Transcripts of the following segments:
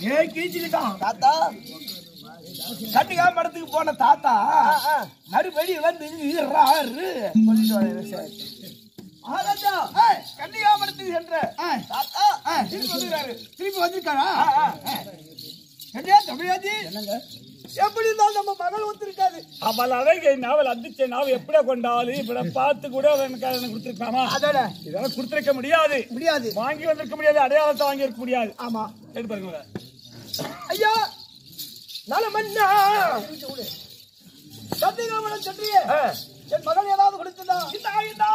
ஏய் கீச்சுக்கிட்டான் தாத்தா கட்டிக்கா மடத்துக்கு போன தாத்தா மறுபடியும் வந்து ஈர்றாரு சொல்லிட்டு வரேன் சரி. ஆராஜா கன்னியாமரத்துக்கு சென்ற தாத்தா திரும்பி வந்துறாரு திருப்பி வந்திருக்காரா என்னையா தமிழாஜி எப்படி இருந்தாலும் நம்ம மகள் ஒத்துருக்காது அவள் அழகை நாவல் அந்திச்ச நாவல் எப்படியா கொண்டாலும் இப்படி பார்த்து கூட அவன் எனக்கு எனக்கு கொடுத்துருக்காமா அதோட இதெல்லாம் கொடுத்திருக்க முடியாது முடியாது வாங்கி வந்திருக்க முடியாது அடையாளத்தை வாங்கி இருக்க முடியாது ஆமா எடுத்து பாருங்க ஐயா நலமன்னா சத்தியகாமன் சற்றிய என் மகள் ஏதாவது கொடுத்ததா இந்தா இந்தா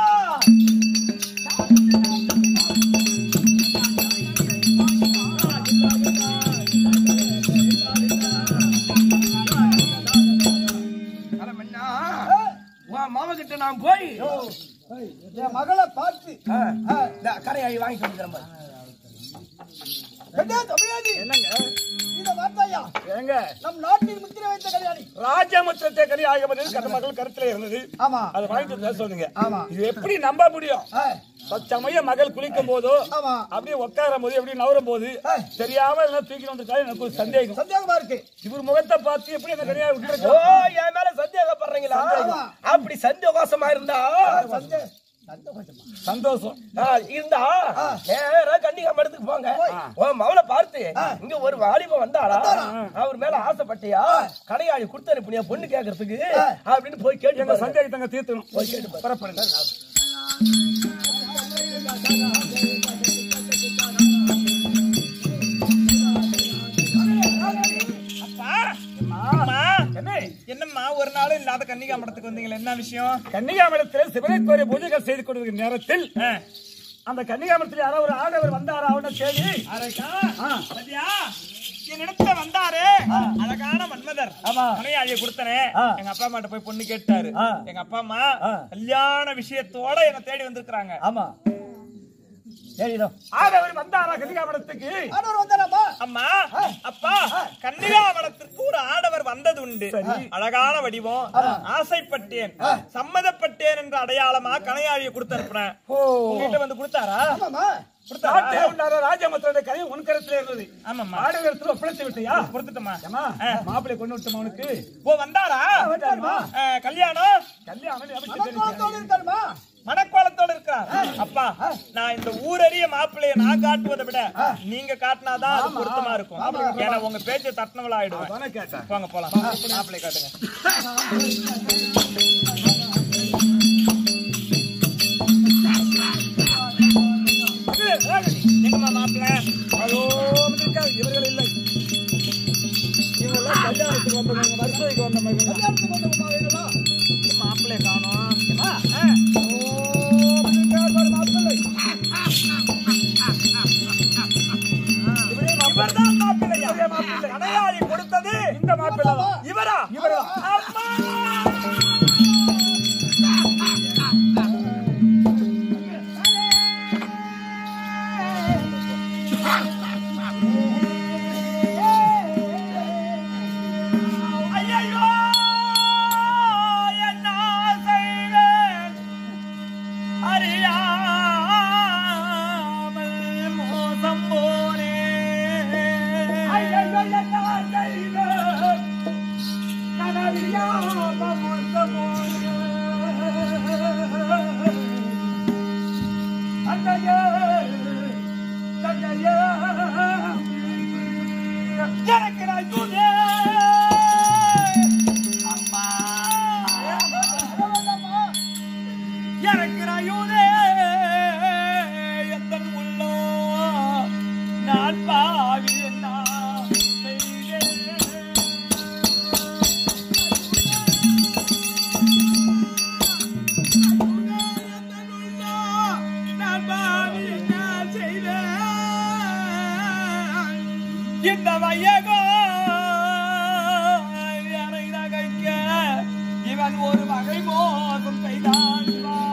அலமண்ணா, உன் மாமா கிட்ட நான் போய் என் மகளை பார்த்து இந்த கரையாழி வாங்கி கொடுக்குறேன் பாரு. என்ன தமிழாதி என்னங்க இந்த வார்த்தையா ஏங்க நம் நாட்டில் முத்திரை வைத்த கல்யாணி ராஜமுத்திரத்தை கனி ஆகப்பட்டது கதை மகள் கருத்துல இருந்தது ஆமா அதை வாங்கிட்டு வந்து சொல்லுங்க ஆமா. இது எப்படி நம்ப முடியும் ஆ, சமய மகள் குளிக்கும் போதோ ஆமா அப்படியே உட்காரும் போது எப்படி நவரும் போது தெரியாம இதெல்லாம் தூக்கி வந்துட்டா எனக்கு ஒரு சந்தேகம் சந்தேகமா இருக்கு இவர் முகத்தை பார்த்து எப்படி அந்த கனியா ஓ விட்டுருக்கோம் என் மேல சந்தேகப்படுறீங்களா சந்தேகம். அப்படி சந்தேகமா இருந்தா சந்தே- சந்தோஷம் ஆ, இருந்தா நேரா கன்னிகா மடத்துக்கு போங்க உன் மவனை பார்த்து இங்க ஒரு வாலிபன் வந்தாளா அவர் மேல ஆசைப்பட்டியா கடையாளி கொடுத்து அனுப்புனியா பொண்ணு கேக்குறதுக்கு அப்படின்னு போய் கேட்டு எங்க பாருங்க. சந்தேகத்தை அங்க தீர்த்தணும் பரப்படுங்க என்னம்மா ஒரு நாளும் இல்லாத கன்னிகா மடத்துக்கு வந்தீங்களா என்ன விஷயம் கன்னிகாமலத்தில் சிவனைக்குரிய பூஜைகள் செய்து கொண்டிருக்கிற நேரத்தில் அந்த கன்னிகாமலத்தில் யாரோ ஒரு ஆடவர் வந்தாரா அவன சரி பாத்தியா? என்னிடத்துல வந்தாரு அழகான மன்மதர் ஆமா. மனையாளியை கொடுத்தனே ஆ. எங்க அப்பா அம்மாட்ட போய் பொண்ணு கேட்டாரு ஆ. எங்க அப்பா அம்மா ஆ. கல்யாண விஷயத்தோட என்ன தேடி வந்திருக்காங்க ஆமா ஆடவர் வந்தாரா கன்னிகாமலத்துக்கு ஆடவர் வந்தாராமா அம்மா அப்பா கன்னிகாமலத்திற்கு ஒரு ஆடவர் வந்தது உண்டு அழகான வடிவம் ஆசைப்பட்டேன் சம்மதப்பட்டேன் என்ற அடையாளமா கனையாளியை கொடுத்து அனுப்புனேன் உங்ககிட்ட வந்து கொடுத்தாரா ஆமாமா நாட்டே உண்டார ராஜமத்திரோட கதை உன் கருத்துல இருந்தது ஆமாம்மா ஆடவரத்துல ஒப்படைத்து விட்டியா கொடுத்துட்டமா ஏம்மா, மாப்பிள்ளை கொண்டு விட்டோம் அவனுக்கு ஓ வந்தாரா வந்துட்டாருமா. ஆ, கல்யாணம் கல்யாணம் எப்படி மனக்கோலத்தோடு இருக்காருமா மனக்கோலத்தோட இருக்கிறார் அப்பா நான் இந்த ஊரறிய மாப்பிள்ளைய நான் காட்டுவதை விட நீங்க காட்டினாதான் அது பொருத்தமா இருக்கும் ஏன்னா உங்க பேச்சை தட்டினவளா ஆயிடுவேன் தானே கேட்டேன் போங்க போலாம் மாப்பிள்ளை காட்டுங்க எங்கம்மா மாப்பிள்ளை அதோ வந்திருக்காரு, இவர்கள் இல்லை இவங்கெல்லாம் கல்யாணத்துக்கு வந்தவங்க வருஷத்துக்கு வந்தவங்க கல்யாணத்துக்கு வந்தவங்க வேணுமா மாப்பிள்ளை காணோம் ஓ வந்திருக்கார் பாரு மாப்பிள்ளை இவர்தான் மாப்பிள்ளையா கடையாளி கொடுத்தது இந்த மாப்பிள்ளை தான் இவரா இவரா அம்மா ஐயையோ, என்ன செய்வேன் அறியாமல் மோசம் போனேன். ஐயையோ, என்ன செய்வேன் கனறியாமல் மோசம் போனேன். அன்னையே, தந்தையே, எனக்கு நான் துணை. அம்மா எனக்கு ரயுதே எத்தன் உள்ளோ நான் பாவி நான் செய்தேன். நான் பாவி நான் செய்தேன். இந்த வையகோ என்னை நகைக்க இவன் ஒரு வகை மோசம் செய்தான்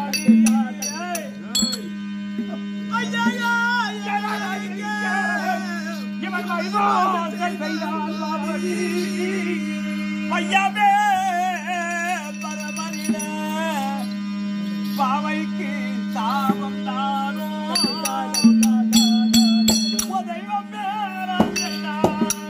ஐயையோ, என்னை நகைக்க இவன் வகை மோசம் செய்தான் பாபடி. ஐயாவே பரமனிட பாவைக்கு சாபம் தானோ தெய்வம்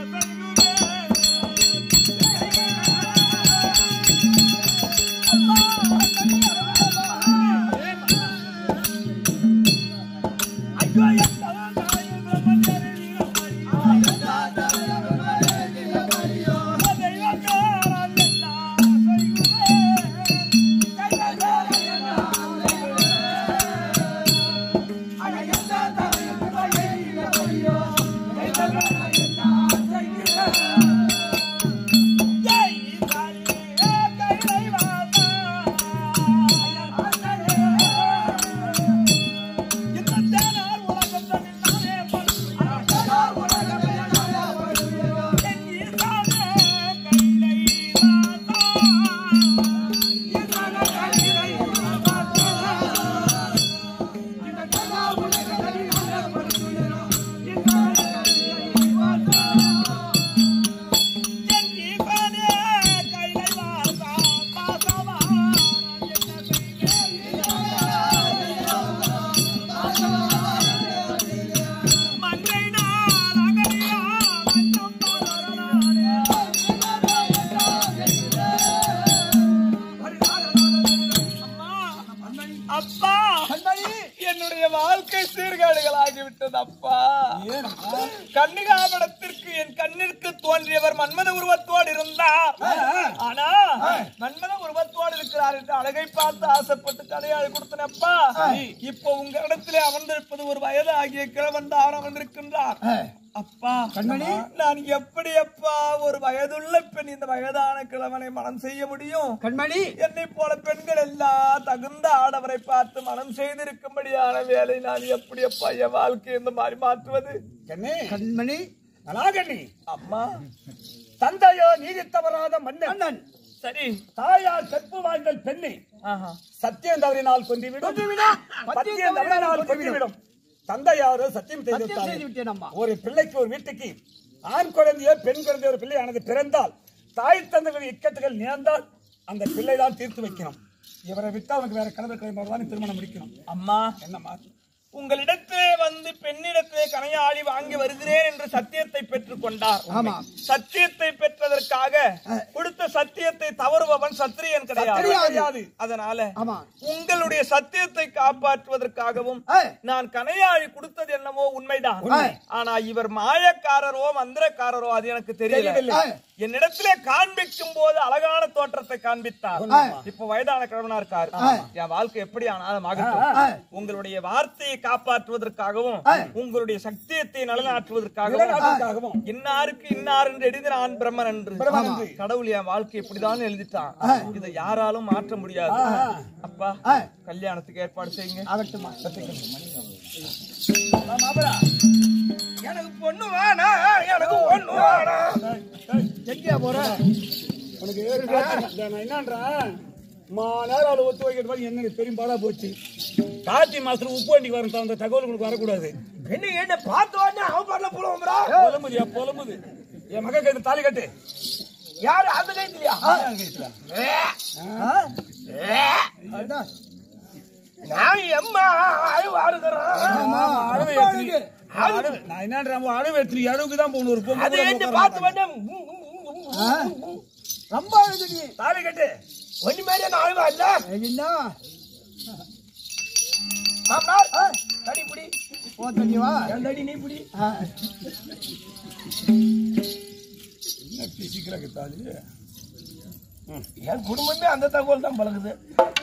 அப்பா என்னுடைய வாழ்க்கை சீர்கேடுகளாகிவிட்டது அப்பா கன்னிகாமடத்திற்கு என் கண்ணிற்கு தோன்றியவர் மன்மத உருவத்தோடு இருந்தார் ஆனா மன்மத உருவத்தோடு இருக்கிறார் என்று அழகை பார்த்து ஆசைப்பட்டு கடையாளி கொடுத்தனப்பா இப்போ உங்க இடத்திலே அமர்ந்திருப்பது ஒரு வயது ஆகிய கிழவன் தான் அமர்ந்திருக்கின்றார் அப்பா நான் எப்படி அப்பா ஒரு வயதுள்ள பெண் இந்த வயதான கிழவனை மனம் செய்ய முடியும் கண்மணி என்னை போல பெண்கள் எல்லாம் தகுந்த ஆடவரை பார்த்து மனம் செய்திருக்கும்படியான வேலை நான் எப்படி அப்பா என் வாழ்க்கை இந்த மாதிரி மாற்றுவது கண்ணே கண்மணி கலாகண்ணி அம்மா தந்தையோ நீதி தவறாத மன்னன் அண்ணன் சரி தாயார் கற்பு வாழ்ந்த பெண்ணை ஆஹா. சத்தியம் தவறினால் கொன்றுவிடும் சத்தியம் தவறினால் கொன்றுவிடும் தந்தையாரோ சத்தியம் செய்து சத்தியம் செய்து விட்டார்கள். விட்டேன் அம்மா ஒரு பிள்ளைக்கு ஒரு வீட்டுக்கு ஆண் குழந்தையோ பெண் குழந்தையோ ஒரு பிள்ளையானது பிறந்தால் தாய் தந்தைகள் இக்கட்டுகள் நேர்ந்தால் அந்த பிள்ளை தான் தீர்த்து வைக்கணும் இவரை விட்டா அவனுக்கு வேற கணவர் கிடையாது திருமணம் முடிக்கணும் அம்மா என்னம்மா உங்களிடத்திலே வந்து பெண்ணிடத்திலே கனையாளி வாங்கி வருகிறேன் என்று சத்தியத்தை பெற்றுக் கொண்டார் ஆமா. சத்தியத்தை பெற்றதற்காக கொடுத்த சத்தியத்தை தவறுபவன் சத்திரியன் கிடையாது கிடையாது. அதனால ஆமா உங்களுடைய சத்தியத்தை காப்பாற்றுவதற்காகவும் ஏய். நான் கனையாழி கொடுத்தது என்னமோ உண்மைதான் உண்மை. ஆனா இவர் மாயக்காரரோ மந்திரக்காரரோ அது எனக்கு தெரியல தெரியவில்லை. ஏய். என்னிடத்திலே காண்பிக்கும் போது அழகான தோற்றத்தை காண்பித்தார் ஏய். இப்ப வயதான கிழவனா இருக்காரு ஏய். என் வாழ்க்கை எப்படி ஏய். ஆனாலும் உங்களுடைய வார்த்தையை காப்பாற்றுவதற்காகவும் ஏய். உங்களுடைய சத்தியத்தை நிலைநாட்டுவதற்காகவும் நிலைநாட்டுவதற்காகவும் இன்னாருக்கு இன்னார் என்று எழுதி நான் பிரம்மன் என்று பிரம்மன் என்று. கடவுள் என் வாழ்க்கை இப்படிதான் எழுதிட்டான் இதை யாராலும் மாற்ற முடியாது அப்பா ஏய். கல்யாணத்துக்கு ஏற்பாடு செய்யுங்க ஆகட்டுமா எனக்கு பொண்ணு வேணா எனக்கு பொண்ணு வேணா எங்கேயா போற உனக்கு ஏறு நான் என்னன்றேன் மா நேரம் அவளை ஒத்து வைக்கிற மாதிரி என்ன பெரும் பாடா போச்சு கார்த்தி மாசத்துல உப்பு வண்டிக்கு வரும் அந்த தகவல் உங்களுக்கு வரக்கூடாது என்ன என்ன பார்த்த உடனே அவன் பாடல போடுவோம்ரா புலமுது புலமுது என் மக கைது தாலி கட்டு யாரு அந்த கைத்திலையா அதான். நான் எம்மா அழுவ அழுகிறேன் ஆமா, அழுவை ரொம்ப எடுத்து- அழகு. அழுவு- நான் என்னன்றேன் அழுவு எடுத்து அழுவுக்கு தான் போகணும் ஒரு பொண்ணு அது கூட என்ன உட்கார பார்த்து மாட்டாங்க. உடனே ம், ம், ம், ம், ஆ? ம், ம். ரொம்ப அழகு நீ தாலி கட்டு ஒண்ணு மாதிரியே நான் அழுவா இல்ல என்ன மாமனார் தடி புடி போ தண்ணி வா என் தடி நீ புடி ஆ. என் குடும்பமே அந்த தகவல் தான் பழகுது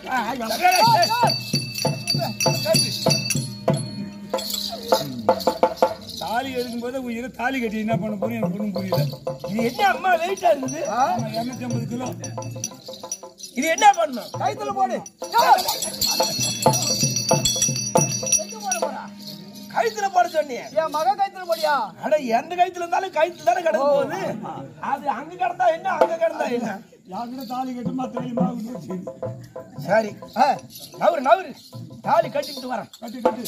தாலி எடுக்கும்போது உயிரை தாலி கட்டி என்ன பண்ண போறோம் எனக்கு ஒன்றும் புரியல இது என்ன அம்மா வெயிட்டா இருக்குது இருநூத்தி ஐம்பது கிலோ இது என்ன பண்ணும் கைத்துல போடு கழுத்துல போட சொன்னியே என் மக கைத்துல போடியா அட எந்த கழுத்துல இருந்தாலும் கழுத்துல தானே கிடக்க போகுது அது அங்க கிடந்தா என்ன அங்க கிடந்தா என்ன யாருக்கிட்ட தாலி கட்டுமா தெரியுமா சரி ஆ, நவரு நவரு தாலி கட்டிக்கிட்டு வரேன் கட்டு கட்டு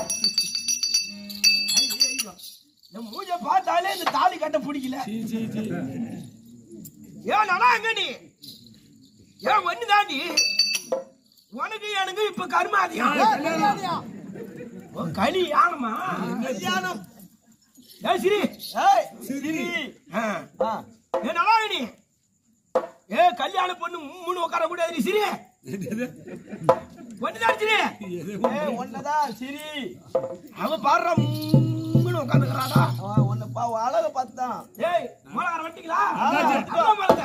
இந்த மூஞ்ச பார்த்தாலே இந்த தாலி கட்ட பிடிக்கல சீ, சீ, சீ. ஏன் நானா அங்க நீ ஏன் ஒண்ணு தாண்டி உனக்கு எனக்கு இப்ப கருமாதியா கல்யாணியா? களி யானமா கல்யாணம் ஏ சிரி ஏய் சிரி ஆ ஏ நல்லா நீ ஏ கல்யாண பொண்ணு மூணு உட்கார கூடாது நீ சிரி ஒண்ணுதான் அடிச்சிரு. ஏய், ஒன்னதான் சரி அவன் பாடுறான் உம்முன்னு உட்காந்துக்கிறாடா அவன் உன்னை பா அழக பார்த்தான் ஏய் மோளகார வண்டிங்களா அம்மா மறந்த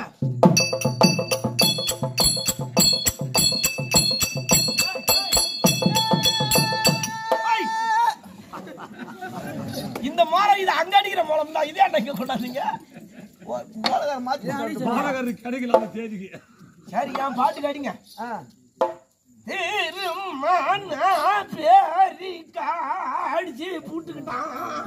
இந்த மோளம் இது அங்க அடிக்கிற மோளம் தான் இதே அன்னைக்கு கொண்டாந்தீங்க மோளகார மாத்தி மாநகருக்கு கிடைக்கல தேதிக்கு சரி என் பாட்டுக்கு அடிங்க ஆ. திருமண பேரிக்கா அடிச்சு பூட்டுக்கிட்டான்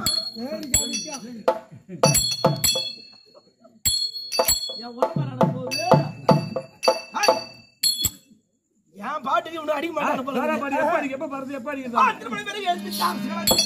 என் உடம்பு போகுது ஹாய். என் பாட்டுக்கு இவனு அடிக்க மாட்டான் போல எப்ப இருக்கு. அடிக்க எப்ப வருது எப்ப ஆ, அடிக்கிறது திருமண பேருக்கு எழுந்துட்டான்.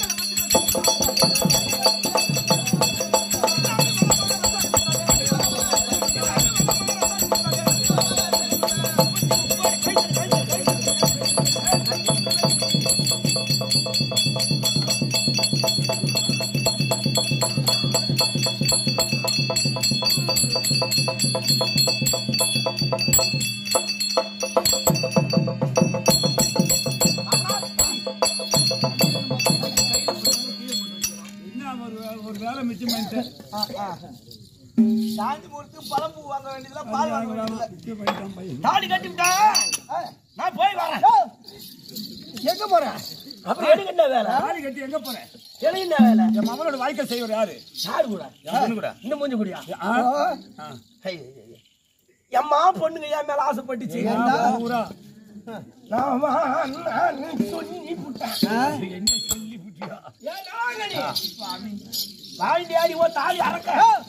என்ன ஒரு ஒரு வேலை மிச்சம் பண்ணிட்டேன் சாந்தி முகூர்த்தம் பழம்பூ வாங்க வேண்டியதுல பால் வாங்க வேண்டியதுல மிச்சம் பண்ணிட்டான் பையன் தாடி கட்டிவிட்டான் நான் போய் வரேன் எங்க போற அப்புறம் எனக்கு என்ன வேலை தாலி கட்டி எங்க போறேன் எனக்கு என்ன வேலை என் மகனோட வாழ்க்கை செய்வர் யாரு யாரு கூட கூட இந்த மூஞ்சி குடியா ஆ? ஆ. எம்மா பொண்ணுங்க என் மேல ஆசைப்பட்டுச்சு ஊரா நான் வான்னு சொல்லி புட்டேன் ஏன் நாங்கடி? வாண்டி ஆடி ஓ தாலி அறக்க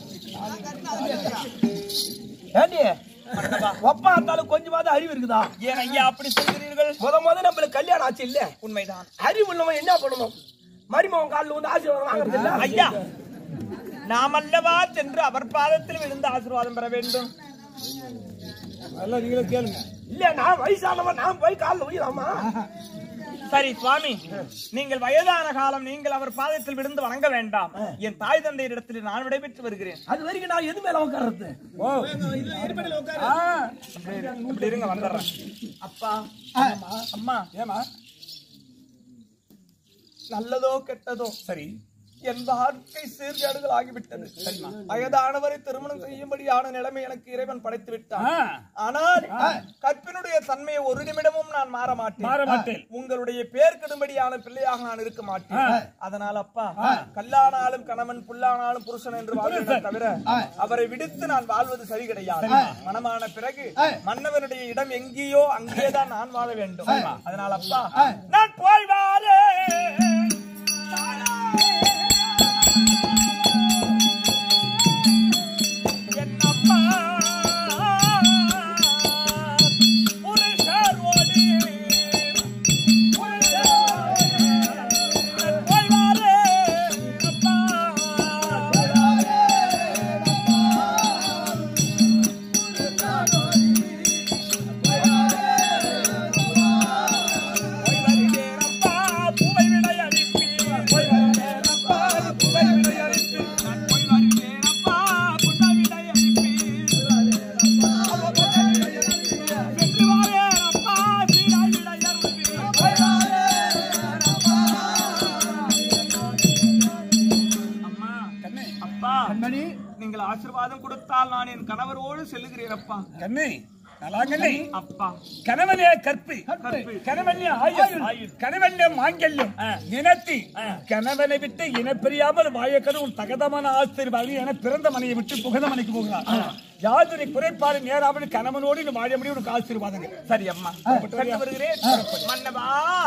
ஏண்டி ஒப்பா இருந்தாலும் கொஞ்சமாவது அறிவு இருக்குதா ஏன் ஐயா அப்படி சொல்கிறீர்கள் முத முத நம்மளுக்கு கல்யாணம் ஆச்சு இல்ல உண்மைதான் அறிவு உள்ளவன் என்ன பண்ணணும் மருமகன் காலில் வந்து ஆசீர்வாதம் வாங்குறது இல்ல ஐயா நாம் அல்லவா சென்று அவர் பாதத்தில் விழுந்து ஆசீர்வாதம் பெற வேண்டும் நல்லா நீங்களே கேளுங்க இல்ல நான் வயசானவன் நான் போய் காலில் உயிராமா சரி சுவாமி நீங்கள் வயதான காலம் நீங்கள் அவர் பாதத்தில் விழுந்து வணங்க வேண்டாம் என் தாய் தந்தையரிடத்தில் நான் விடைபெற்று வருகிறேன் அது வரைக்கும் நான் எது மேல உட்கார்றது ஓ ஆ. இப்படி இருங்க வந்துடுறேன் அப்பா அம்மா ஏமா நல்லதோ கெட்டதோ சரி என் வாழ்க்கை சீர்கேடுகள் ஆகிவிட்டது வயதானவரை திருமணம் செய்யும்படியான நிலைமை எனக்கு இறைவன் படைத்து விட்டான் ஆ. ஆனால் கற்பினுடைய தன்மையை ஒரு நிமிடமும் நான் மாற மாட்டேன் மாற மாட்டேன். உங்களுடைய பேர் கெடும்படியான பிள்ளையாக நான் இருக்க மாட்டேன் அதனால் அப்பா கல்லானாலும் கணவன் புல்லானாலும் புருஷன் என்று வாழ்வதை தவிர அவரை விடுத்து நான் வாழ்வது சரி கிடையாது மனமான பிறகு மன்னவனுடைய இடம் எங்கேயோ அங்கேதான் நான் வாழ வேண்டும் அதனால் அப்பா நான் போய் வாழேன் என்னப்பா புருஷரோடு போய் வாரேன் அப்பா போய் வருகிறேனப்பா பூவை விடை அனுப்பி போய் வருகிறேனப்பா பூவை விடை அனுப்பி நான் போய் வருகிறேனப்பா புண்ணை விடை அனுப்பி சென்று வாரேனப்பா சீராய் விடை அனுப்பி போய் அம்மா கண்ணே அப்பா கண்மணி நீங்கள் ஆசீர்வாதம் கொடுத்தால் நான் என் கணவரோடு செல்லுகிறேன் அப்பா கண்ணி நல்லா கண்ணி அப்பா கணவனே கற்பு கணவனே ஆயுள் கணவனே மாங்கல்யம் நினத்தி கணவனை விட்டு இனப்பிரியாமல் வாயக்கது உன் தகதமான ஆசிரியர் என பிறந்த மனையை விட்டு புகத மனைக்கு போகிறார் யாதொரு குறைபாடு நேராமல் கணவனோடு நீ வாழ முடியும் உனக்கு ஆசீர்வாதங்க சரி அம்மா சென்று வருகிறேன் மன்னவா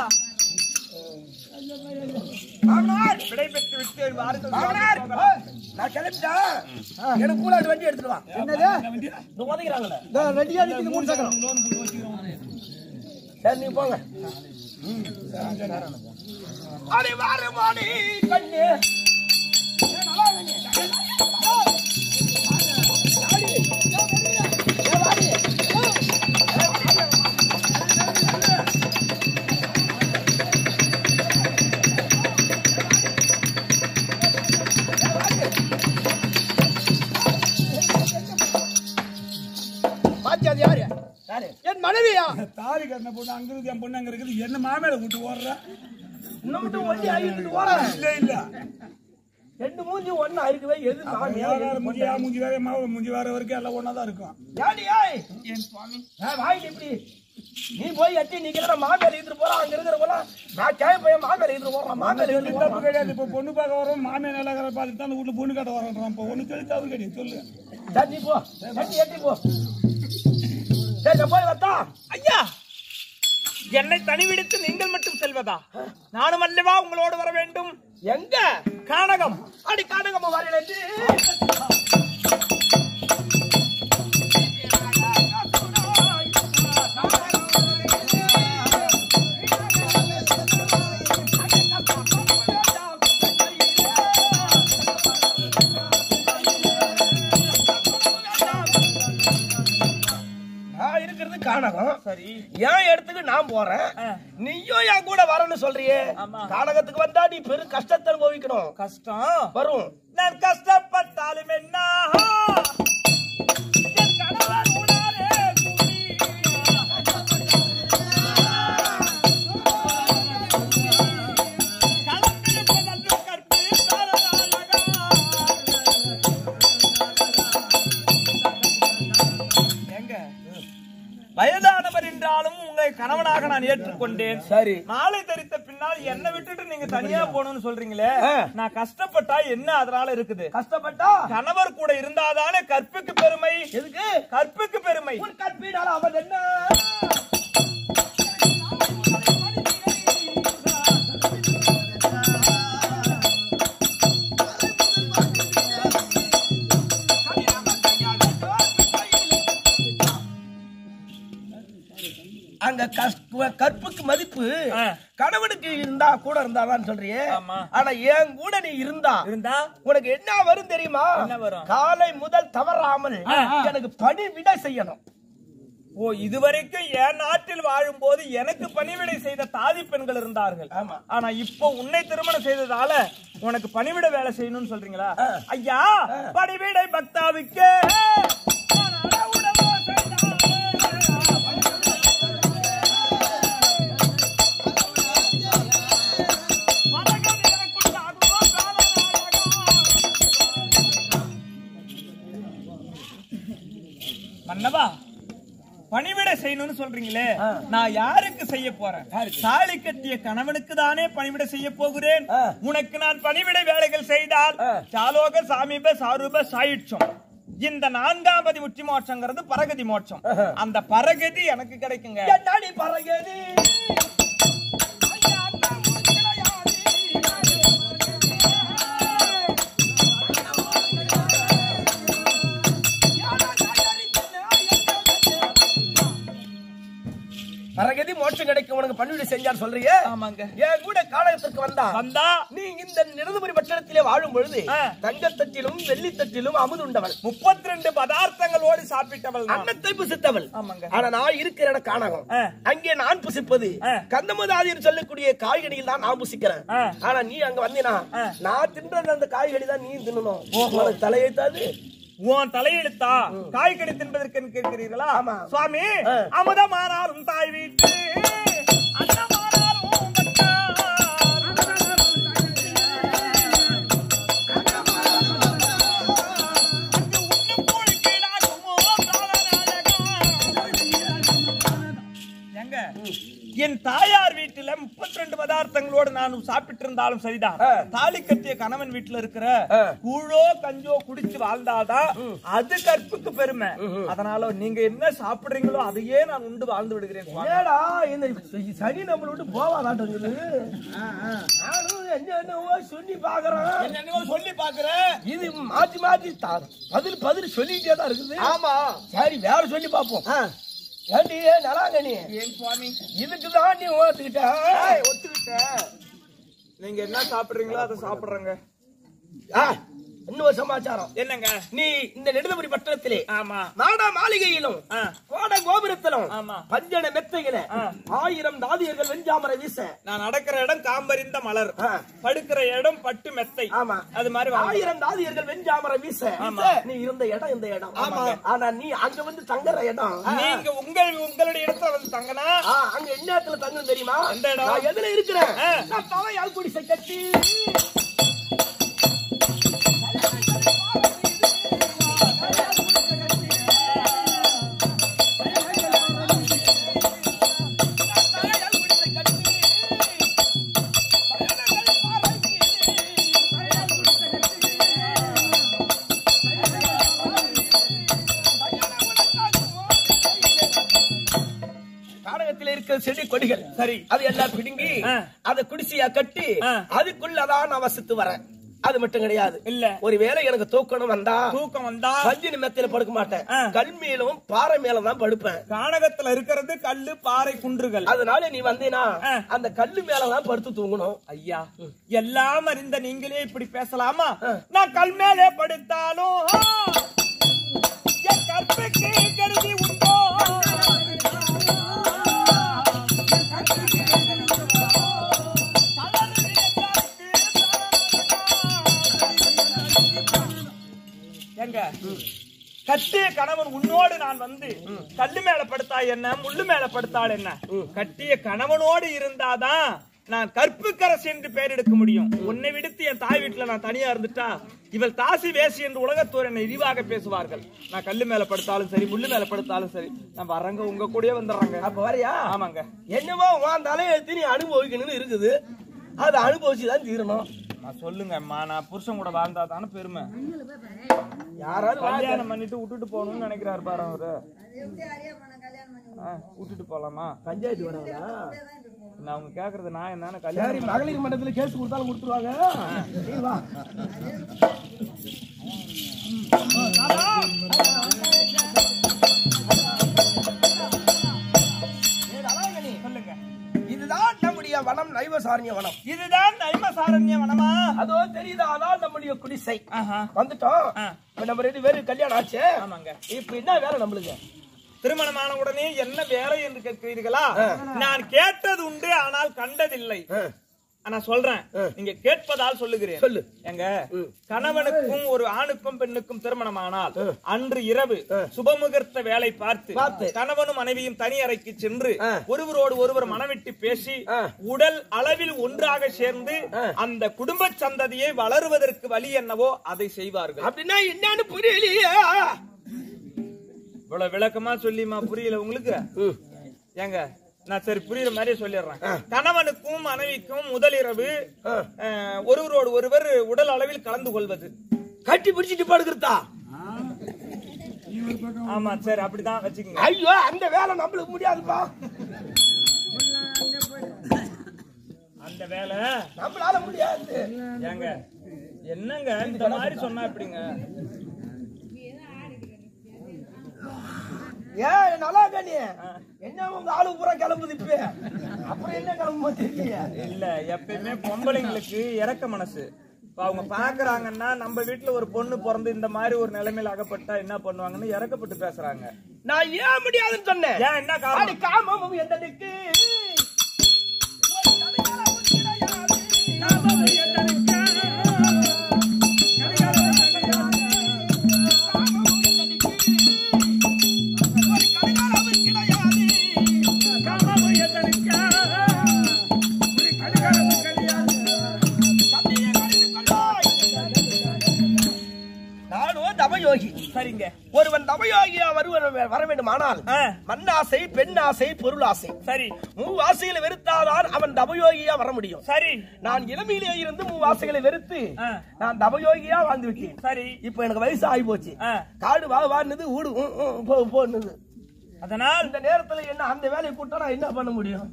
மாமனார் விடை பெற்று விட்டு என் வாருங்கள் மாமனார் போகலாம். நான் கிளம்பிட்டேன் எனக்கு கூலாட்டு வண்டி எடுத்துட்டு வா என்னது இந்த உதைக்கிறாங்களே இதோ ரெடியா நிக்குது மூணு சக்கரம் சரி நீ போங்க அடி வாருமாடி கண்ணு பாத்தி அது யாரு யாரு என் மனைவியா தாலி கட்டின பொண்ணு அங்க இருக்குது என் பொண்ணு அங்க இருக்குது என்ன மாமேல கூட்டு ஓடுற இன்னும் மட்டும் ஒண்டி ஆகிட்டு போறேன் இல்ல இல்ல ரெண்டு மூஞ்சி ஒண்ணு இருக்கவே எது மாமியா, வேற எது முஞ்சி பொண்டாட்டி? முஞ்சி வேற மாவு முஞ்சி வேற வரைக்கும் எல்லாம் ஒன்னாதான் இருக்கும் ஏடி, ஏய்? நான் வாங்கிட்டு இப்படி நீ போய் எட்டி நிக்கிற மாமேல இருந்து போறான் அங்க இருக்கிற போல நான் கேட்க போய் மாமேல இருந்து போறான் மாமேல இருந்து தப்பு போறான் கிடையாது இப்ப பொண்ணு பார்க்க வரோம் மாமியார் நல்லா இருக்கிற பார்த்துட்டு தான் அந்த வீட்டுல பொண்ணு கட்ட வரோம் இப்போ ஒண்ணு சொல்லி தவறு கிடையாது சொல்லு சரி நீ போ எட்டி எட்டி போ சரி நான் போய் வந்தா ஐயா என்னை தனிவிடுத்து நீங்கள் மட்டும் செல்வதா நானும் அல்லவா உங்களோடு வர வேண்டும் எங்க கானகம் அடி காணுங்கம்மா வரையில நான் இருக்கிறது கானகம் சரி என் இடத்துக்கு நான் போறேன் நீயும் என் கூட வரேன்னு சொல்றியே ஆமா. கானகத்துக்கு வந்தா நீ பெரும் கஷ்டத்தை அனுபவிக்கணும் கஷ்டம் வரும் நான் கஷ்டப்பட்டாலும் என்ன என் கணவர் உணரே கூடி. கலந்திருப்பதன்று கற்பு எங்க வயதானவர் என்றாலும் உங்களை கணவனாக நான் ஏற்றுக்கொண்டேன் சரி மாலை தரித்த பின்னால் என்னை விட்டுட்டு நீங்க தனியா போகணும்னு சொல்றீங்களே ஆ. நான் கஷ்டப்பட்டா என்ன அதனால இருக்குது கஷ்டப்பட்டா கணவர் கூட இருந்தாதானே கற்புக்கு பெருமை எதுக்கு கற்புக்கு பெருமை உன் கற்பினால அவன் என்ன அங்க கஸ்- கற்புக்கு மதிப்பு ஆ. கணவனுக்கு இருந்தா கூட இருந்தாதான் சொல்றியே ஆமா. ஆனா என் கூட நீ இருந்தா இருந்தா உனக்கு என்ன வரும் தெரியுமா என்ன வரும்? காலை முதல் தவறாமல் எனக்கு பணிவிடை செய்யணும் ஓ இதுவரைக்கும் என் நாட்டில் வாழும்போது எனக்கு பணிவிடை செய்த தாதி பெண்கள் இருந்தார்கள் ஆமா. ஆனா இப்போ உன்னை திருமணம் செய்ததால உனக்கு பணிவிடை வேலை செய்யணும்னு சொல்றீங்களா ஆ. ஐயா பணிவிடை பக்தாவுக்கே நான் உணவோ செய்தாலே. மதகம் எனக்குண்டாகுமோ காலநாயகா. மன்னவா பணிவிடை செய்யணும்னு சொல்றீங்களே நான் யாருக்கு செய்ய போறேன் தாலி கட்டிய கணவனுக்கு தானே பணிவிடை செய்ய போகிறேன் ஆ. உனக்கு நான் பணிவிடை வேலைகள் செய்தால் ஆ. சாலோக சாமீப சாரூப சாயுட்சம் இந்த நான்காம் பதி உச்சி மோட்சங்கிறது பரகதி மோட்சம் அந்த பரகதி எனக்கு கிடைக்குங்க என்னடி பறகுது பரகதி மோட்சம் கிடைக்கும் உனக்கு பணிவிடை செஞ்சார் சொல்றீங்க ஆமாங்க என் கூட காலகத்திற்கு வந்தா வந்தா நீ இந்த நிரதுபுரி பட்சத்திலே வாழும் பொழுது ஆ. தங்கத்தட்டிலும் வெள்ளித்தட்டிலும் அமுது உண்டவள் முப்பத்தி ரெண்டு பதார்த்தங்களோடு சாப்பிட்டவள் நான். அன்னத்தை புசித்தவள் ஆமாங்க. ஆனா நான் இருக்கிற இடம் காணகம் ஆ. அங்கே நான் புசிப்பது ஆ. கந்தமதாதியர் சொல்லக்கூடிய காய்கறிகள் தான் நான் புசிக்கிறேன் ஆ. ஆனா நீ அங்க வந்தீனா ஆ. நான் தின்றது அந்த காய்கறி தான் நீ தின்னணும் உனக்கு தலையெழுத்தாது உன் தலையெழுத்தா காய்கறி தின்பதற்கு என்று கேட்கிறீர்களா ஆமா. சுவாமி ஆ. அமுதமானாலும் தாய் வீட்டு அன்னமானாலும் பட்டார். அங்கு உண்ணும் கூழ் கீழாகுமோ காலநாயகா. ஏங்க, என் தாயார் வீட்டுல முப்பத்தி ரெண்டு பதார்த்தங்களோடு நான் சாப்பிட்டு இருந்தாலும் சரிதான் ஆ. தாலி கட்டிய கணவன் வீட்டுல இருக்கிற ஆ. கூழோ கஞ்சோ குடிச்சு வாழ்ந்தாதான் அது கற்புக்கு பெருமை அதனால நீங்க என்ன சாப்பிடுறீங்களோ அதையே நான் உண்டு வாழ்ந்து விடுகிறேன் சுவாமி. ஏடா இந்த சனி நம்மள விட்டு போவாதாட்டங்குது நானும் என்னென்னவோ சொல்லி பாக்குறேன் என்னென்னவோ சொல்லி பாக்குறேன் இது மாத்தி மாத்தி தா- பதில் பதில் சொல்லிட்டே தான் இருக்குது ஆமா சரி வேற சொல்லி பாப்போம் ஏண்டி நலாங்கனி ஏன் சுவாமி இதுக்கு தான் நீ ஓத்துக்கிட்ட ஒத்துக்கிட்ட நீங்க என்ன சாப்பிடுறீங்களோ அதை சாப்பிடுறேங்க ஆ, இன்னொரு சமாச்சாரம் என்னங்க நீ இந்த நெடுதபுரி பட்டணத்திலே ஆமா மாடா மாளிகையிலும் ஆ. கோட கோபுரத்திலும் ஆமா. பஞ்சன மெத்தையில ஆ. ஆயிரம் தாதியர்கள் வெஞ்சாமரை வீச நான் நடக்கிற இடம் காம்பறிந்த மலர் ஆ. படுக்கிற இடம் பட்டு மெத்தை ஆமா. அது மாதிரி வாங்க. ஆயிரம் தாதியர்கள் வெஞ்சாமரை வீச ஆமா. நீ இருந்த இடம் இந்த இடம் ஆமாங்க. ஆனா நீ அங்க வந்து தங்குற இடம் நீங்க உங்கள் உங்களுடைய இடத்துல வந்து தங்கனா ஆ, அங்க என்ன இடத்துல தங்கணும் தெரியுமா எந்த இடம்? நான் எதுல இருக்கிறேன் ஆ. நான் தலையால் குடிசை கட்டி காடகத்தில் இருக்கிற செடி கொடிகள் சரி அது எல்லாம் பிடுங்கி ஆ. அதை குடிசையா கட்டி ஆ. அதுக்குள்ளதான் நான் வசித்து வரேன் அது மட்டும் கிடையாது இல்ல ஒருவேளை எனக்கு தூக்கணும் வந்தா தூக்கம் வந்தா பஞ்சு நிமிடத்துல படுக்க மாட்டேன் ஆ. கல் மேலும் பாறை மேல தான் படுப்பேன் கானகத்துல இருக்கிறது கல்லு பாறை குன்றுகள் அதனால நீ வந்தீனா ஆ. அந்த கல்லு மேலதான் படுத்து தூங்கணும் ஐயா எல்லாம் அறிந்த நீங்களே இப்படி பேசலாமா நான் கல் மேலே படுத்தாலும் ஆ, என் கற்புக்கு கருதி உண்டோ எங்க கட்டிய கணவன் உன்னோடு நான் வந்து கல்லு மேல படுத்தா என்ன முள்ளு மேல படுத்தாள் என்ன கட்டிய கணவனோடு இருந்தாதான் நான் கற்புக்கரசி என்று பெயர் எடுக்க முடியும் உன்னை விடுத்து என் தாய் வீட்டுல நான் தனியா இருந்துட்டா இவள் தாசி வேசி என்று உலகத்தோர் என்னை இழிவாக பேசுவார்கள் நான் கல்லு மேல படுத்தாலும் சரி முள்ளு மேல படுத்தாலும் சரி நான் வரங்க உங்க கூடயே வந்துடுறாங்க அப்ப வரையா ஆமாங்க என்னவோ உன் தலையெழுத்து நீ அனுபவிக்கணும்னு இருக்குது அதை அனுபவிச்சுதான் தீரணும் நான் சொல்லுங்க அம்மா நான் புருஷன் கூட வாழ்ந்தா தானே பெருமை யாராவது வா- கல்யாணம் பண்ணிட்டு விட்டுட்டு போகணும்னு நினைக்கிறாரு பாரு அவரு ஆ, விட்டுட்டு போலாமா பஞ்சாயத்து வரவங்களா நான் அவங்க கேக்குறது நான் என்னன்னு சரி கல்யாணம் மகளிர் மன்றத்துல கேஸ் கொடுத்தாலும் கொடுத்துருவாங்க நீ வா ஏய், அழகனி, சொல்லுங்க இதுதான் நம்முடைய வனம் நைவசாரண்ய வனம் இதுதான் நைமசாரண்ய வனமா அதோ தெரியுதா அதான் நம்முடைய குடிசை ஆஹா. வந்துட்டோம் ஆ. இப்ப நம்ம ரெண்டு பேரும் கல்யாணம் ஆச்சு ஆமாங்க இப்ப என்ன வேலை நம்மளுக்கு திருமணமான உடனே என்ன வேலை என்று கேட்கிறீர்களா நான் கேட்டது உண்டு ஆனால் கண்டதில்லை நான் சொல்றேன் நீங்க கேட்பதால் சொல்லுகிறேன் சொல்லு. எங்க கணவனுக்கும் ஒரு ஆணுக்கும் பெண்ணுக்கும் திருமணமானால் அன்று இரவு சுபமுகூர்த்த வேலை பார்த்து பார்த்து. கணவனும் மனைவியும் தனி அறைக்கு சென்று ஆ. ஒருவரோடு ஒருவர் மனவிட்டு பேசி ஆ. உடல் அளவில் ஒன்றாக சேர்ந்து அந்த குடும்ப சந்ததியை வளருவதற்கு வழி என்னவோ அதை செய்வார்கள் அப்படின்னா என்னன்னு புரியலையே இவ்வளவு விளக்கமா சொல்லிமா புரியல உங்களுக்கு ஏங்க நான் சரி புரியுற மாதிரியே சொல்லிடுறேன் கணவனுக்கும் மனைவிக்கும் முதலிரவு அஹ், ஒருவரோடு ஒருவர் உடல் அளவில் கலந்து கொள்வது கட்டி பிடிச்சிட்டு படுக்கிறதா ஆமா சரி அப்படிதான் வச்சுக்கோங்க ஐயோ அந்த வேலை நம்மளுக்கு முடியாதுப்பா அந்த வேலை நம்மளால முடியாது ஏங்க என்னங்க இந்த மாதிரி சொன்னா எப்படிங்க ஏன் நல்லா கண்ணி என்ன உங்க ஆளு பூரா கிளம்புது இப்ப அப்புறம் என்ன கிளம்புமோ தெரியல இல்ல எப்பயுமே பொம்பளைங்களுக்கு இறக்க மனசு இப்ப அவங்க பாக்குறாங்கன்னா நம்ம வீட்டுல ஒரு பொண்ணு பிறந்து இந்த மாதிரி ஒரு நிலைமையில அகப்பட்டா என்ன பண்ணுவாங்கன்னு இறக்கப்பட்டு பேசுறாங்க நான் ஏன் முடியாதுன்னு சொன்னேன் ஏன் என்ன அடி காரணம் காமமும் எந்தனுக்கு நானும் தவயோகி சரிங்க ஒருவன் தவயோகியா வருவன் வர வேண்டுமானால் ஆ, மண்ணாசை பெண் ஆசை பொருள் ஆசை சரி மூ ஆசைகளை வெறுத்தாதான் அவன் தவயோகியா வர முடியும் சரி நான் இளமையிலே இருந்து மூ ஆசைகளை வெறுத்து ஆ. நான் தவயோகியா வாழ்ந்து விட்டேன் சரி இப்ப எனக்கு வயசு ஆகி போச்சு ஆ, காடு வா வான்னுது ஊடு உம், உம், போ போன்னுது அதனால் இந்த நேரத்துல என்ன அந்த வேலையை கூட்டா நான் என்ன பண்ண முடியும்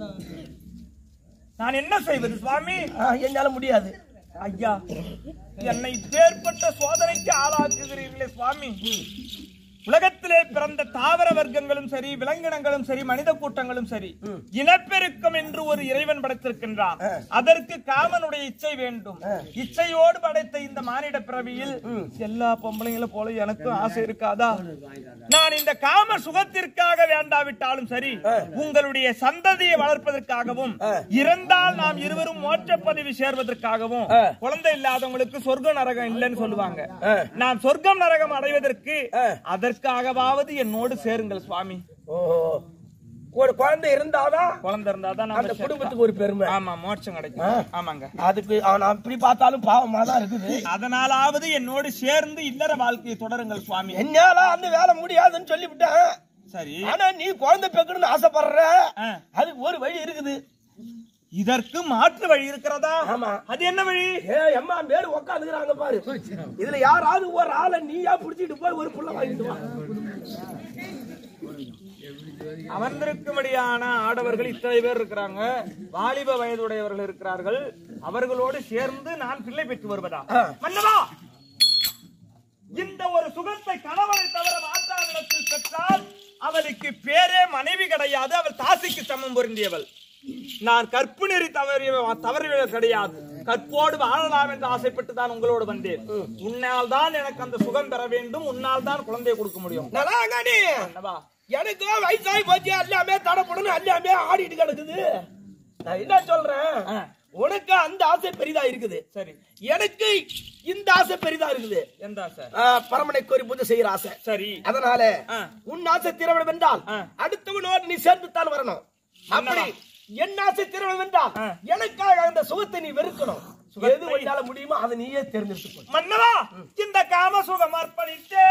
நான் என்ன செய்வது சுவாமி ஆ, என்னால முடியாது ஐயா என்னை பேர்பட்ட சோதனைக்கு ஆளாக்குகிறீர்களே சுவாமி உலகத்திலே பிறந்த தாவர வர்க்கங்களும் சரி விலங்கினங்களும் சரி மனித கூட்டங்களும் சரி இனப்பெருக்கம் என்று ஒரு இறைவன் படைத்திருக்கின்றான் அதற்கு காமனுடைய இச்சை வேண்டும் இச்சையோடு படைத்த இந்த மானிட பிறவியில் எல்லா பொம்பளைங்களை போல எனக்கும் ஆசை இருக்காதா நான் இந்த காம சுகத்திற்காக வேண்டாவிட்டாலும் சரி உங்களுடைய சந்ததியை வளர்ப்பதற்காகவும் இறந்தால் நாம் இருவரும் மோட்ச பதவி சேர்வதற்காகவும் குழந்தை இல்லாதவங்களுக்கு சொர்க்க நரகம் இல்லைன்னு சொல்லுவாங்க நான் சொர்க்கம் நரகம் அடைவதற்கு அதற்காகவாவது என்னோடு சேருங்கள் சுவாமி ஓஹோ ஒரு குழந்தை இருந்தாதான் குழந்தை இருந்தாதான் அந்த நம்ம குடும்பத்துக்கு ஒரு பெருமை ஆமா மோட்சம் கிடைக்கும் ஆமாங்க அதுக்கு அவன் அப்படி பார்த்தாலும் பாவமா தான் இருக்குது அதனாலாவது என்னோடு சேர்ந்து இல்லற வாழ்க்கையை தொடருங்கள் சுவாமி என்னால அந்த வேலை முடியாதுன்னு சொல்லிவிட்டேன் சரி ஆனா நீ குழந்தை பெக்கணும்னு ஆசைப்படுற ஆ. அதுக்கு ஒரு வழி இருக்குது இதற்கு மாற்று வழி இருக்கிறதா ஆமா. அது என்ன வழி ஏ அம்மா பேரு உட்காந்துக்கிறாங்க பாரு இதுல யாராவது ஒரு ஆளை நீயா புடிச்சிட்டு போய் ஒரு புள்ள வாங்கிட்டு வா அமர்ந்திருக்கும்படியான ஆடவர்கள் இத்தனை பேர் இருக்கிறாங்க வாலிப வயதுடையவர்கள் இருக்கிறார்கள் அவர்களோடு சேர்ந்து நான் பிள்ளை பெற்று வருவதா மன்னவா இந்த ஒரு சுகத்தை கணவனை தவிர மாற்றாவிடத்தில் பெற்றால் அவளுக்கு பேரே மனைவி கிடையாது அவள் தாசிக்கு சமம் பொருந்தியவள் நான் கற்பு நெறி தவறிய தவறியவள் கிடையாது கற்போடு வாழலாம் என்று ஆசைப்பட்டு தான் உங்களோடு வந்தேன் உன்னால் தான் எனக்கு அந்த சுகம் பெற வேண்டும் உன்னால் தான் குழந்தையை கொடுக்க முடியும் நலாங்கடி மன்னவா எனக்கும் வயசாகி போச்சு எல்லாமே தடப்படணும் எல்லாமே ஆடிட்டு கிடக்குது நான் என்ன சொல்றேன் உனக்கு அந்த ஆசை பெரிதா இருக்குது சரி எனக்கு இந்த ஆசை பெரிதா இருக்குது எந்த ஆசை ஆ, பரமனை கோரி பூஜை செய்யற ஆசை சரி அதனால ஆ. உன் ஆசை திருமணம் என்றால் ஆ. அடுத்தவனோடு நீ சேர்ந்து தான் வரணும் அப்படி என் ஆசை திருமணம் என்றால் ஆ. எனக்காக அந்த சுகத்தை நீ வெறுக்கணும் எது உன்னால முடியுமோ அதை நீயே தேர்ந்தெடுத்துக்கோ மன்னவா இந்த காம சுகம் அர்ப்பணித்தே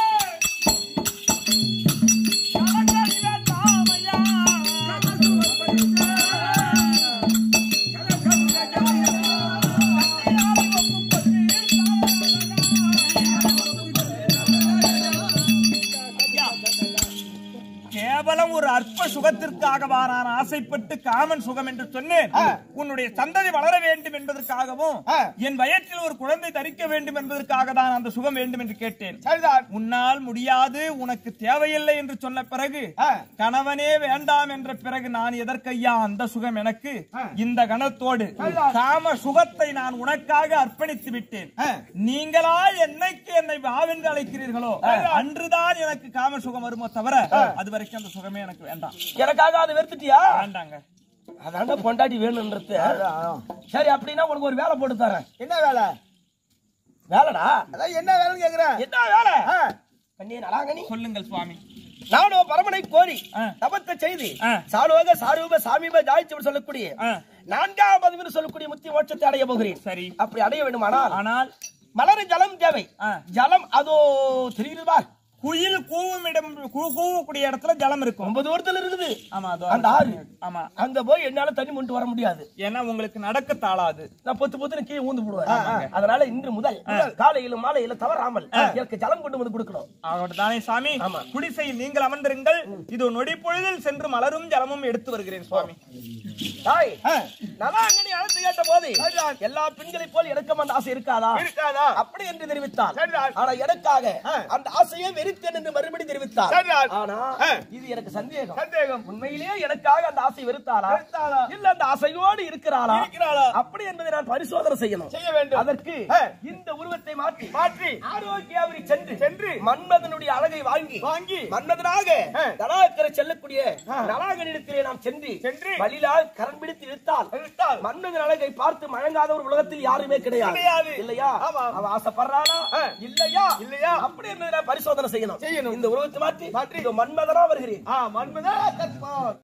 கேவலம் ஒரு அற்ப சுகத்திற்காகவா நான் ஆசைப்பட்டு காமன் சுகம் என்று சொன்னேன் உன்னுடைய சந்ததி வளர வேண்டும் என்பதற்காகவும் என் வயிற்றில் ஒரு குழந்தை தரிக்க வேண்டும் என்பதற்காக தான் அந்த சுகம் வேண்டும் என்று கேட்டேன் சரிதான் உன்னால் முடியாது உனக்கு தேவையில்லை என்று சொன்ன பிறகு கணவனே வேண்டாம் என்ற பிறகு நான் எதற்கையா அந்த சுகம் எனக்கு இந்த கணத்தோடு காம சுகத்தை நான் உனக்காக அர்ப்பணித்து விட்டேன் நீங்களா என்னைக்கு என்னை வாவென்று அழைக்கிறீர்களோ அன்றுதான் எனக்கு காம சுகம் வருமோ தவிர அது வரைக்கும் அந்த சுகமே எனக்கு வேண்டாம் எனக்காக அதை வெறுத்துட்டியா வேண்டாங்க அதான பொண்டாட்டி வேணும்ன்றது சரி அப்படின்னா உனக்கு ஒரு வேலை போட்டு தரேன் என்ன வேலை வேலைடா அதான் என்ன வேலைன்னு கேக்குறேன் என்ன வேலை கண்ணே நலாங்கனி சொல்லுங்கள் சுவாமி நானும் பரமனை கோரி ஆ. தபத்தை செய்து ஆ. சாலோக சாரூப சாமீப ஜாய்ச்சி சொல்லக்கூடிய ஆ, நான்காம் பதிவு சொல்லக்கூடிய முத்தி மோட்சத்தை அடைய போகிறேன் சரி அப்படி அடைய வேண்டுமானால் ஆனால் மலர் ஜலம் தேவை ஆ. ஜலம் அதோ தெரியுதுபா குயில் கூவும் இடம் கூ- கூவக்கூடிய இடத்துல ஜலம் இருக்கும் ரொம்ப தூரத்துல இருக்குது ஆமா அதோ அந்த ஆறு ஆமா அங்க போய் என்னால தண்ணி கொண்டு வர முடியாது ஏன்னா உங்களுக்கு நடக்க தாளாது நான் பொத்து பொத்துன்னு கீழே ஊந்து போடுவேன் அதனால இன்று முதல் காலையிலும் மாலையில தவறாமல் எனக்கு ஜலம் கொண்டு வந்து கொடுக்கணும் அவரோட தானே சாமி ஆமா. குடிசையில் நீங்கள் அமர்ந்திருங்கள் இதோ நொடி பொழுதில் சென்று மலரும் ஜலமும் எடுத்து வருகிறேன் சுவாமி தாய் நல்லா அங்கனி அழைத்து கேட்ட போது எல்லா பெண்களை போல் எனக்கும் அந்த ஆசை இருக்காதா இருக்காதா? அப்படி என்று தெரிவித்தார் சரிதான். ஆனா எனக்காக அந்த ஆசையை வெறுத்தேன் என்று மறுபடி தெரிவித்தார் சரிதான். ஆனா இது எனக்கு சந்தேகம் சந்தேகம் உண்மையிலேயே எனக்காக அந்த ஆசை வெறுத்தாளா வெறுத்தாளா? இல்ல அந்த ஆசையோடு இருக்கிறாளா இருக்கிறாளா? அப்படி என்பதை நான் பரிசோதனை செய்யணும் செய்ய வேண்டும். அதற்கு ஆ. இந்த உருவத்தை மாற்றி மாற்றி ஆரோக்கியாவரி சென்று சென்று மன்மதனுடைய அழகை வாங்கி வாங்கி மன்மதனாக ஆ. தடாக்கரை செல்லக்கூடிய நலாகனிடத்திலே நாம் சென்று சென்று வழியிலால் கரண் பிடித்து இழுத்தால் இழுத்தால் மன்மதன் அழகை பார்த்து மழங்காத ஒரு உலகத்தில் யாருமே கிடையாது கிடையாது. இல்லையா ஆமா. அவ ஆசைப்படுறாளா ஆ. இல்லையா இல்லையா? அப்படி என்பதை நான் பரிசோதனை செய்யணும் செய்யணும். இந்த உருவத்தை மாற்றி மாற்றி மன்மதனா வருகிறேன் ஆ மன்மதா கற்பா